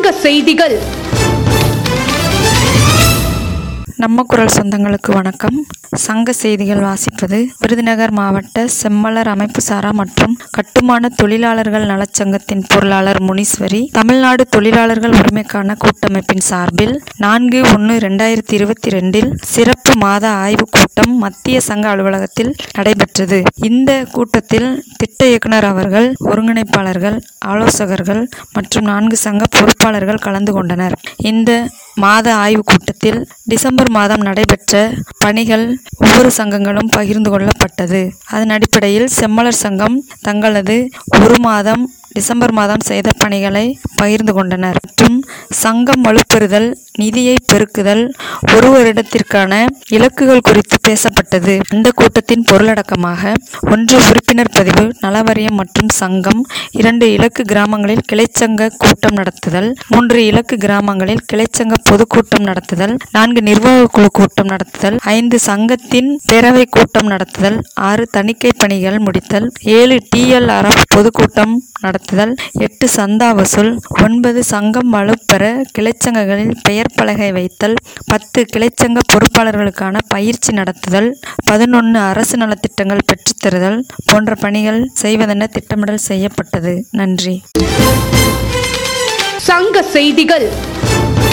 சங்க செய்திகள் நம்ம குரல் சொந்தங்களுக்கு வணக்கம் சங்க செய்திகள் வாசிப்பது விருதுநகர் மாவட்ட செம்மலர் அமைப்பு சாரா மற்றும் கட்டுமான தொழிலாளர்கள் நலச்சங்கத்தின் பொருளாளர் முனீஸ்வரி தமிழ்நாடு தொழிலாளர்கள் உரிமைக்கான கூட்டமைப்பின் சார்பில் நான்கு ஒன்று ரெண்டாயிரத்தி இருபத்தி ரெண்டில் சிறப்பு மாத ஆய்வுக் கூட்டம் மத்திய சங்க அலுவலகத்தில் நடைபெற்றது இந்த கூட்டத்தில் திட்ட இயக்குனர் அவர்கள் ஒருங்கிணைப்பாளர்கள் ஆலோசகர்கள் மற்றும் நான்கு சங்க பொறுப்பாளர்கள் கலந்து கொண்டனர் இந்த மாத ஆய்வுக் கூட்டத்தில் டிசம்பர் மாதம் நடைபெற்ற பணிகள் ஒவ்வொரு சங்கங்களும் பகிர்ந்து கொள்ளப்பட்டது அதன் அடிப்படையில் செம்மலர் சங்கம் தங்களது ஒரு மாதம் டிசம்பர் மாதம் செய்த பணிகளை பகிர்ந்து கொண்டனர் மற்றும் சங்கம் வலுப்பெறுதல் நிதியை பெருக்குதல் ஒரு வருடத்திற்கான இலக்குகள் குறித்து பேசப்பட்டது இந்த கூட்டத்தின் பொருளடக்கமாக ஒன்று உறுப்பினர் பதிவு நலவரியம் மற்றும் சங்கம் இரண்டு இலக்கு கிராமங்களில் கிளைச்சங்க கூட்டம் நடத்துதல் மூன்று இலக்கு கிராமங்களில் கிளைச்சங்க பொதுக்கூட்டம் நடத்துதல் நான்கு நிர்வாக குழு கூட்டம் நடத்துதல் ஐந்து சங்கத்தின் பேரவை கூட்டம் நடத்துதல் ஆறு தணிக்கை பணிகள் முடித்தல் ஏழு டிஎல்ஆர்எஃப் பொதுக்கூட்டம் நடத்துதல் எட்டு சந்தா வசூல் ஒன்பது சங்கம் வலுப்பெற கிளைச்சங்கங்களில் பெயர் பலகை வைத்தல் பத்து கிளைச்சங்க பொறுப்பாளர்களுக்கான பயிற்சி நடத்துதல் பதினொன்று அரசு நலத்திட்டங்கள் பெற்றுத்தருதல் போன்ற பணிகள் செய்வதென திட்டமிடல் செய்யப்பட்டது நன்றி சங்க செய்திகள்